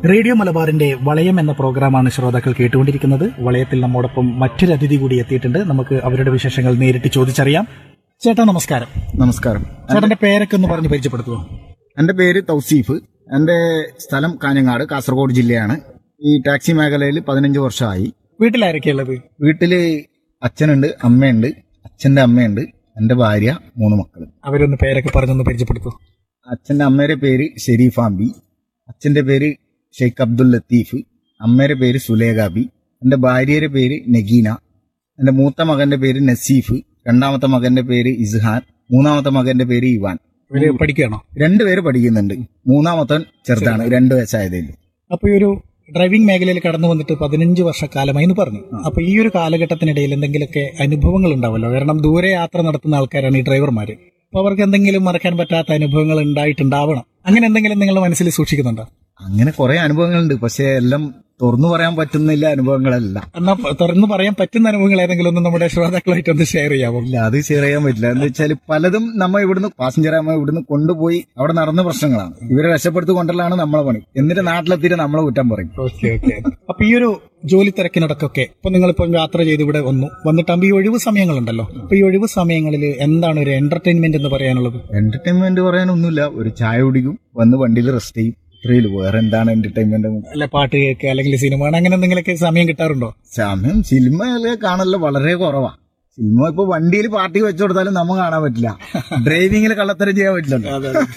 Radio മലബാറിന്റെ വളയം എന്ന പ്രോഗ്രാമാണ് ശ്രോതാക്കൾ കേട്ടുകൊണ്ടിരിക്കുന്നത് വളയത്തിൽ നമ്മോടൊപ്പം മറ്റൊരു അതിഥി കൂടി എത്തിയിട്ടുണ്ട് നമുക്ക് അവരുടെ വിശേഷങ്ങൾ നേരിട്ട് ചോദിച്ചറിയാം ചേട്ടാ നമസ്കാരം നമസ്കാരം ചേട്ടന്റെ പേരൊക്കെ ഒന്ന് പറഞ്ഞ് പരിചയപ്പെടുത്തുമോ എന്റെ പേര് തൗസീഫ് എന്റെ സ്ഥലം കാഞ്ഞങ്ങാട് കാസർഗോഡ് ജില്ലയാണ് ഈ ടാക്സി മേഖലയിൽ പതിനഞ്ച് വർഷമായി വീട്ടിലാരൊക്കെയുള്ളത് വീട്ടില് അച്ഛനുണ്ട് അമ്മയുണ്ട് അച്ഛന്റെ അമ്മയുണ്ട് എന്റെ ഭാര്യ മൂന്ന് മക്കൾ അവരൊന്ന് പേരൊക്കെ പറഞ്ഞൊന്ന് പരിചയപ്പെടുത്തൂ അച്ഛന്റെ അമ്മയുടെ പേര് ഷെരീഫാമ്പി അച്ഛന്റെ പേര് ഷെയ്ഖ് അബ്ദുൽ ലത്തീഫ് അമ്മയുടെ പേര് സുലേഖാബി എന്റെ ഭാര്യയുടെ പേര് നഗീന എന്റെ മൂത്ത മകന്റെ പേര് നസീഫ് രണ്ടാമത്തെ മകന്റെ പേര് ഇസ്ഹാൻ മൂന്നാമത്തെ മകന്റെ പേര് ഇവാൻ ഇവര് പഠിക്കുകയാണോ രണ്ടുപേര് പഠിക്കുന്നുണ്ട് മൂന്നാമത്തൻ ചെറുതാണ് രണ്ടു വയസ്സായതേ ഉള്ളൂ. അപ്പൊ ഈ ഒരു ഡ്രൈവിംഗ് മേഖലയിൽ കടന്നു വന്നിട്ട് പതിനഞ്ച് വർഷക്കാലമായി എന്ന് പറഞ്ഞു അപ്പൊ ഈ ഒരു കാലഘട്ടത്തിനിടയിൽ എന്തെങ്കിലുമൊക്കെ അനുഭവങ്ങൾ ഉണ്ടാവല്ലോ കാരണം ദൂരെ യാത്ര നടത്തുന്ന ആൾക്കാരാണ് ഈ ഡ്രൈവർമാര് അപ്പൊ അവർക്ക് എന്തെങ്കിലും മറക്കാൻ പറ്റാത്ത അനുഭവങ്ങൾ ഉണ്ടായിട്ടുണ്ടാവണം അങ്ങനെ എന്തെങ്കിലും നിങ്ങളുടെ മനസ്സിൽ സൂക്ഷിക്കുന്നുണ്ടോ അങ്ങനെ കുറെ അനുഭവങ്ങളുണ്ട് പക്ഷെ എല്ലാം തുറന്നു പറയാൻ പറ്റുന്നില്ല അനുഭവങ്ങളല്ല എന്നാ പ- തുറന്നു പറയാൻ പറ്റുന്ന അനുഭവങ്ങൾ ഏതെങ്കിലും ഒന്ന് നമ്മുടെ ശ്രോതാക്കളായിട്ട് ഒന്ന് ഷെയർ ചെയ്യാമോ ഇല്ല അത് ഷെയർ ചെയ്യാൻ പറ്റില്ല എന്ന് വെച്ചാൽ പലതും നമ്മ ഇവിടുന്ന് പാസഞ്ചറെ നമ്മ ഇവിടുന്ന് കൊണ്ടുപോയി അവിടെ നടന്ന പ്രശ്നങ്ങളാണ് ഇവരെ രക്ഷപ്പെടുത്തി കൊണ്ടല്ലാണ് നമ്മളെ പണി എന്നിട്ട് നാട്ടിലെത്തിയിട്ട് നമ്മളെ കുറ്റം പറയും ഓക്കെ ഓക്കെ അപ്പൊ ഈ ഒരു ജോലി തിരക്കിനിടക്കൊക്കെ ഇപ്പൊ നിങ്ങളിപ്പോ യാത്ര ചെയ്ത് ഇവിടെ വന്നു വന്നിട്ടാകുമ്പോ ഈ ഒഴിവ് സമയങ്ങളുണ്ടല്ലോ അപ്പൊ ഈ ഒഴിവ് സമയങ്ങളിൽ എന്താണ് ഒരു എന്റർടൈൻമെന്റ് എന്ന് പറയാനുള്ളത് എന്റർടൈൻമെന്റ് പറയാനൊന്നുമില്ല ഒരു ചായ കുടിക്കും വന്ന് വണ്ടിയിൽ റെസ്റ്റ് ചെയ്യും ഇത്രയില്ല വേറെ എന്താണ് എന്റർടൈൻമെന്റ് അല്ല പാട്ട് കേൾക്കുക അല്ലെങ്കിൽ സിനിമ കാണുക, അങ്ങനെ എന്തെങ്കിലുമൊക്കെ സമയം കിട്ടാറുണ്ടോ സമയം സിനിമ കാണല് വളരെ കുറവാ സിനിമ ഇപ്പൊ വണ്ടിയിൽ പാർട്ടി വെച്ചു കൊടുത്താലും നമുക്ക് കാണാൻ പറ്റില്ല ഡ്രൈവിംഗിൽ കള്ളത്തരം ചെയ്യാൻ പറ്റില്ലല്ലോ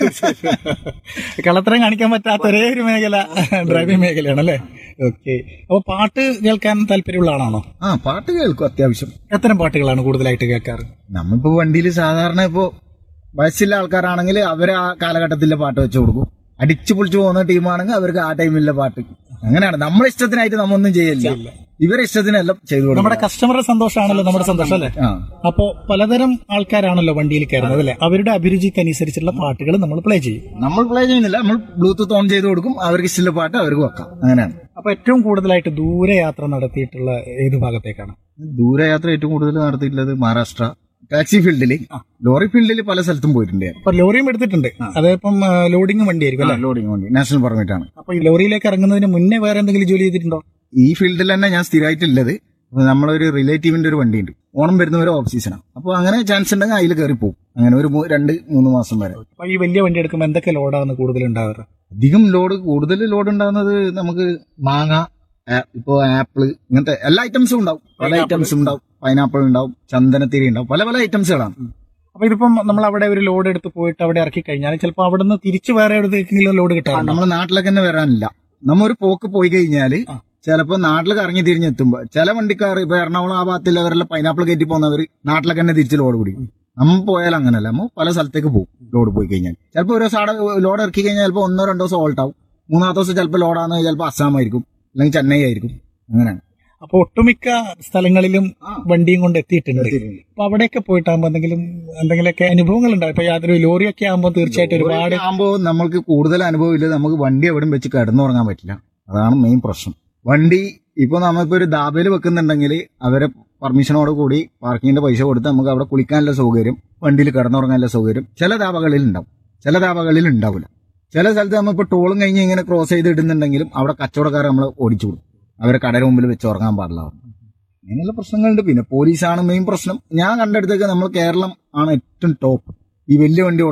കളത്തരം കാണിക്കാൻ പറ്റാത്ത ഒരേ ഒരു മേഖല ഡ്രൈവിംഗ് മേഖലയാണ് അല്ലേ ഓക്കെ അപ്പൊ പാട്ട് കേൾക്കാൻ താല്പര്യമുള്ള ആളാണോ ആ പാട്ട് കേൾക്കും അത്യാവശ്യം എത്തരം പാട്ടുകളാണ് കൂടുതലായിട്ട് കേൾക്കാറ് നമ്മളിപ്പോ വണ്ടിയിൽ സാധാരണ ഇപ്പോ വയസ്സുള്ള ആൾക്കാരാണെങ്കിൽ അവര് ആ കാലഘട്ടത്തിലെ പാട്ട് വെച്ചു കൊടുക്കും അടിച്ചു പൊളിച്ചു പോകുന്ന ടീമാണെങ്കിൽ അവർക്ക് ആ ടൈമിലെ പാട്ട് അങ്ങനെയാണ് നമ്മളെ ഇഷ്ടത്തിനായിട്ട് നമ്മൊന്നും ചെയ്യില്ല ഇവരെ ഇഷ്ടത്തിനെല്ലാം ചെയ്തു കൊടുക്കും നമ്മുടെ കസ്റ്റമറുടെ സന്തോഷമാണല്ലോ നമ്മുടെ സന്തോഷം അല്ലേ ആ അപ്പോ പലതരം ആൾക്കാരാണല്ലോ വണ്ടിയിൽ കയറുന്നത് അല്ലെ അവരുടെ അഭിരുചിക്ക് അനുസരിച്ചുള്ള പാട്ടുകൾ നമ്മൾ പ്ലേ ചെയ്യും നമ്മൾ പ്ലേ ചെയ്യുന്നില്ല നമ്മൾ ബ്ലൂടൂത്ത് ഓൺ ചെയ്ത് കൊടുക്കും അവർക്ക് ഇഷ്ടമുള്ള പാട്ട് അവർക്ക് വെക്കാം അങ്ങനെയാണ് അപ്പൊ ഏറ്റവും കൂടുതലായിട്ട് ദൂരെ യാത്ര നടത്തിയിട്ടുള്ള ഏത് ഭാഗത്തേക്കാണ് ദൂരയാത്ര ഏറ്റവും കൂടുതൽ നടത്തിയിട്ടുള്ളത് മഹാരാഷ്ട്ര ടാക്സി ഫീൽഡിൽ ലോറി ഫീൽഡിൽ പല സ്ഥലത്തും പോയിട്ടുണ്ട് ഞാൻ. അപ്പൊ ലോറിയും എടുത്തിട്ടുണ്ട് അതിപ്പം ലോഡിംഗ് വണ്ടിയായിരിക്കും അല്ലെ ലോഡിങ് വണ്ടി നാഷണൽ പെർമിറ്റ് ആണ് അപ്പൊ ഈ ലോറിയിലേക്ക് ഇറങ്ങുന്നതിന് മുന്നേ വേറെ എന്തെങ്കിലും ജോലി ചെയ്തിട്ടുണ്ടോ ഈ ഫീൽഡിൽ തന്നെ ഞാൻ സ്ഥിരമായിട്ടുള്ളത് അപ്പൊ നമ്മളൊരു റിലേറ്റീവിന്റെ ഒരു വണ്ടിയുണ്ട് ഓണം വരുന്നവരെ ഓഫ് സീസണാണ് അപ്പോൾ അങ്ങനെ ചാൻസ് ഉണ്ടെങ്കിൽ അതിൽ കയറി പോകും അങ്ങനെ ഒരു മൂ- രണ്ട് മൂന്ന് മാസം വരെ അപ്പൊ ഈ വലിയ വണ്ടി എടുക്കുമ്പോൾ എന്തൊക്കെ ലോഡാണ് കൂടുതൽ ഉണ്ടാവാറ് അധികം ലോഡ് കൂടുതൽ ലോഡ് ഉണ്ടാകുന്നത് നമുക്ക് മാങ്ങ ആ- ഇപ്പോ ആപ്പിള് ഇങ്ങനത്തെ എല്ലാ ഐറ്റംസും ഉണ്ടാവും പല ഐറ്റംസും ഉണ്ടാവും പൈനാപ്പിൾ ഉണ്ടാവും ചന്ദനത്തിരി ഉണ്ടാവും പല പല ഐറ്റംസുകളാണ് അപ്പൊ ഇതിപ്പം നമ്മൾ അവിടെ ഒരു ലോഡ് എടുത്ത് പോയിട്ട് അവിടെ ഇറക്കി കഴിഞ്ഞാൽ ചിലപ്പോൾ അവിടെ നിന്ന് തിരിച്ച് വേറെ എവിടേക്കെങ്കിലും ലോഡ് കിട്ടാറുണ്ടോ നമ്മളെ നാട്ടിലൊക്കെ തന്നെ വരാനില്ല നമ്മ ഒരു പോക്ക് പോയി കഴിഞ്ഞാല് ആ. ചിലപ്പോ നാട്ടിൽ കറങ്ങി തിരിഞ്ഞെത്തുമ്പോ ചില വണ്ടിക്കാർ ഇപ്പൊ എറണാകുളം ആ ഭാഗത്തുള്ളവരെല്ലാം പൈനാപ്പിൾ കയറ്റി പോകുന്നവർ നാട്ടിലൊക്കെ തന്നെ തിരിച്ച് ലോഡ് പിടിക്കും നമ്മ പോയാൽ അങ്ങനല്ല നമ്മ പല സ്ഥലത്തേക്ക് പോകും ലോഡ് പോയി കഴിഞ്ഞാൽ ചിലപ്പോൾ ഒരു സാട ലോഡ് ഇറക്കി കഴിഞ്ഞാൽ ചിലപ്പോൾ ഒന്നോ രണ്ടോ ദിവസം ഓൾട്ട് ആവും മൂന്നാമത്തെ ദിവസം ചിലപ്പോൾ ലോഡാന്ന് ചിലപ്പോൾ അസ്സാം ആയിരിക്കും അല്ലെങ്കിൽ ചെന്നൈ ആയിരിക്കും അങ്ങനെയാണ് അപ്പൊ ഒട്ടുമിക്ക സ്ഥലങ്ങളിലും ആ. വണ്ടിയും കൊണ്ട് എത്തിയിട്ടുണ്ട് അപ്പൊ അവിടെയൊക്കെ പോയിട്ടാകുമ്പോ എന്തെങ്കിലും എന്തെങ്കിലുമൊക്കെ അനുഭവങ്ങൾ ഉണ്ടാവും ഇപ്പൊ യാതൊരു ലോറിയൊക്കെ ആകുമ്പോൾ തീർച്ചയായിട്ടും ഒരുപാട് ആകുമ്പോൾ നമ്മൾക്ക് കൂടുതൽ അനുഭവം ഇല്ല നമുക്ക് വണ്ടി എവിടെയും വെച്ച് കിടന്നുറങ്ങാൻ പറ്റില്ല അതാണ് മെയിൻ പ്രശ്നം വണ്ടി ഇപ്പൊ നമ്മളിപ്പോ ഒരു ദാബയിൽ വെക്കുന്നുണ്ടെങ്കിൽ അവരെ പെർമിഷനോട് കൂടി പാർക്കിങ്ങിന്റെ പൈസ കൊടുത്ത് നമുക്ക് അവിടെ കുളിക്കാനുള്ള സൗകര്യം വണ്ടിയിൽ കിടന്നുറങ്ങാനുള്ള സൗകര്യം ചില ദാബകളിൽ ഉണ്ടാവും ചില ദാബകളിൽ ഉണ്ടാവില്ല ചില സ്ഥലത്ത് നമ്മളിപ്പോ ടോളും കഴിഞ്ഞ് ഇങ്ങനെ ക്രോസ് ചെയ്ത് ഇടുന്നുണ്ടെങ്കിലും അവിടെ കച്ചവടക്കാർ നമ്മൾ ഓടിച്ചു കൊടുക്കും അവരെ കടയുടെ മുമ്പിൽ വെച്ച് ഉറങ്ങാൻ പാടില്ല അങ്ങനെയുള്ള പ്രശ്നങ്ങളുണ്ട് പിന്നെ പോലീസാണ് മെയിൻ പ്രശ്നം ഞാൻ കണ്ടെടുത്തൊക്കെ നമ്മൾ കേരളം ആണ് ഏറ്റവും ടോപ്പ് ഈ വലിയ വണ്ടി